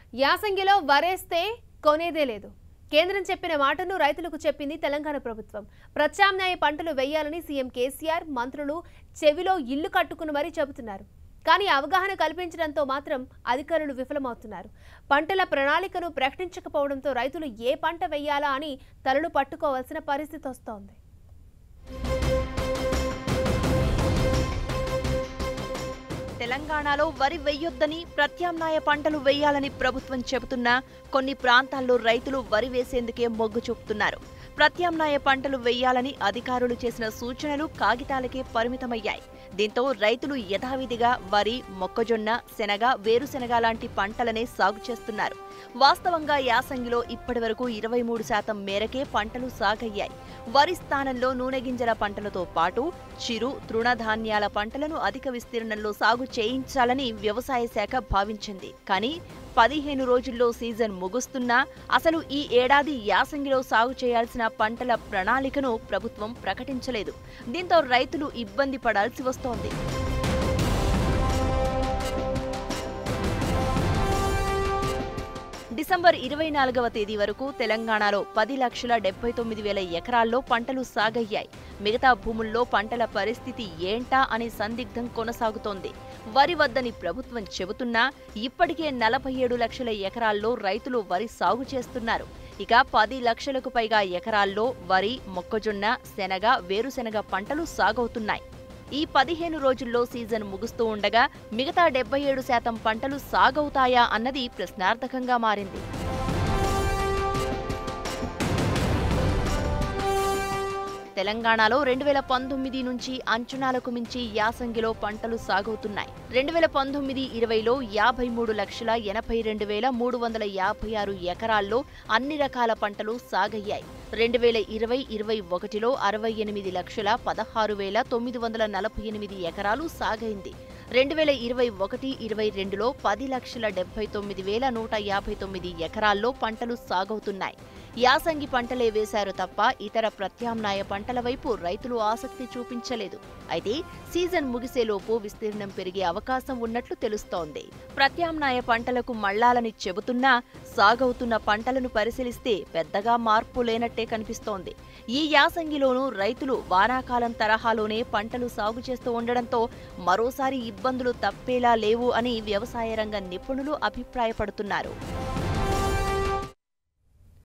యాసంగిలో వరేస్తే కొనేదే లేదు కేంద్రం చెప్పిన మాటను రైతులకు చెప్పింది తెలంగాణ ప్రభుత్వం ప్రత్యామ్నాయ పంటలు వేయాలని సీఎం కేసీఆర్ మంత్రులు చెవిలో ఇల్లు కట్టుకుని మరీ చెబుతున్నారు కానీ అవగాహన కల్పించడంతో మాత్రం అధికారులు విఫలమవుతున్నారు పంటల ప్రణాళికను ప్రకటించకపోవడంతో రైతులు ఏ పంట వేయాలా అని తలలు పట్టుకోవాల్సిన పరిస్థితి వస్తోంది తెలంగాణలో వరి వెయ్యొద్దని ప్రత్యామ్నాయ పంటలు వేయాలని ప్రభుత్వం చెబుతున్నా కొన్ని ప్రాంతాల్లో రైతులు వరి వేసేందుకే మొగ్గు చూపుతున్నారు ప్రత్యామ్నాయ పంటలు వేయాలని అధికారులు చేసిన సూచనలు కాగితాలకే పరిమితమయ్యాయి దీంతో రైతులు యథావిధిగా వరి మొక్కజొన్న శనగ వేరుశెనగ లాంటి పంటలనే సాగు చేస్తున్నారు వాస్తవంగా యాసంగిలో ఇప్పటివరకు ఇరవై మూడు శాతం మేరకే పంటలు సాగయ్యాయి వరి స్థానంలో నూనె గింజల పంటలతో పాటు చిరు తృణధాన్యాల పంటలను అధిక విస్తీర్ణంలో సాగు చేయించాలని వ్యవసాయ శాఖ భావించింది కానీ పదిహేను రోజుల్లో సీజన్ ముగుస్తున్నా అసలు ఈ ఏడాది యాసంగిలో సాగు చేయాల్సిన పంటల ప్రణాళికను ప్రభుత్వం ప్రకటించలేదు దీంతో రైతులు ఇబ్బంది పడాల్సి వస్తోంది డిసెంబర్ ఇరవై నాలుగవ తేదీ వరకు తెలంగాణలో పది లక్షల డెబ్బై తొమ్మిది వేల ఎకరాల్లో పంటలు సాగయ్యాయి మిగతా భూముల్లో పంటల పరిస్థితి ఏంటా అనే సందిగ్ధం కొనసాగుతోంది వరి వద్దని ప్రభుత్వం చెబుతున్నా ఇప్పటికే నలభై ఏడు లక్షల ఎకరాల్లో రైతులు వరి సాగు చేస్తున్నారు ఇక పది లక్షలకు పైగా ఎకరాల్లో వరి మొక్కజొన్న శనగ వేరుశెనగ పంటలు సాగవుతున్నాయి ఈ పదిహేను రోజుల్లో సీజన్ ముగుస్తూ ఉండగా మిగతా డెబ్బై ఏడు శాతం పంటలు సాగవుతాయా అన్నది ప్రశ్నార్థకంగా మారింది తెలంగాణలో రెండు వేల పంతొమ్మిది నుంచి అంచనాలకు మించి యాసంగిలో పంటలు సాగవుతున్నాయి రెండు వేల పంతొమ్మిది ఇరవైలో యాభై మూడు లక్షల ఎనభై రెండు వేల మూడు వందల యాభై ఆరు ఎకరాల్లో అన్ని రకాల పంటలు సాగయ్యాయి రెండు వేల ఇరవై ఇరవై ఒకటిలో అరవై ఎనిమిది లక్షల పదహారు వేల తొమ్మిది వందల నలభై ఎనిమిది ఎకరాలు సాగైంది రెండు వేల ఇరవై ఒకటి ఇరవై రెండులో పది లక్షల డెబ్బై తొమ్మిది వేల నూట యాభై తొమ్మిది ఎకరాల్లో పంటలు సాగవుతున్నాయి యాసంగి పంటలే వేశారు తప్ప ఇతర ప్రత్యామ్నాయ పంటల వైపు రైతులు ఆసక్తి చూపించలేదు అయితే సీజన్ ముగిసేలోపు విస్తీర్ణం పెరిగే అవకాశం ఉన్నట్లు తెలుస్తోంది ప్రత్యామ్నాయ పంటలకు మళ్లాలని చెబుతున్నా సాగవుతున్న పంటలను పరిశీలిస్తే పెద్దగా మార్పు లేనట్టే కనిపిస్తోంది ఈ యాసంగిలోనూ రైతులు వానాకాలం తరహాలోనే పంటలు సాగు చేస్తూ ఉండడంతో మరోసారి ఇబ్బందులు తప్పేలా లేవు అని వ్యవసాయ రంగ నిపుణులు అభిప్రాయపడుతున్నారు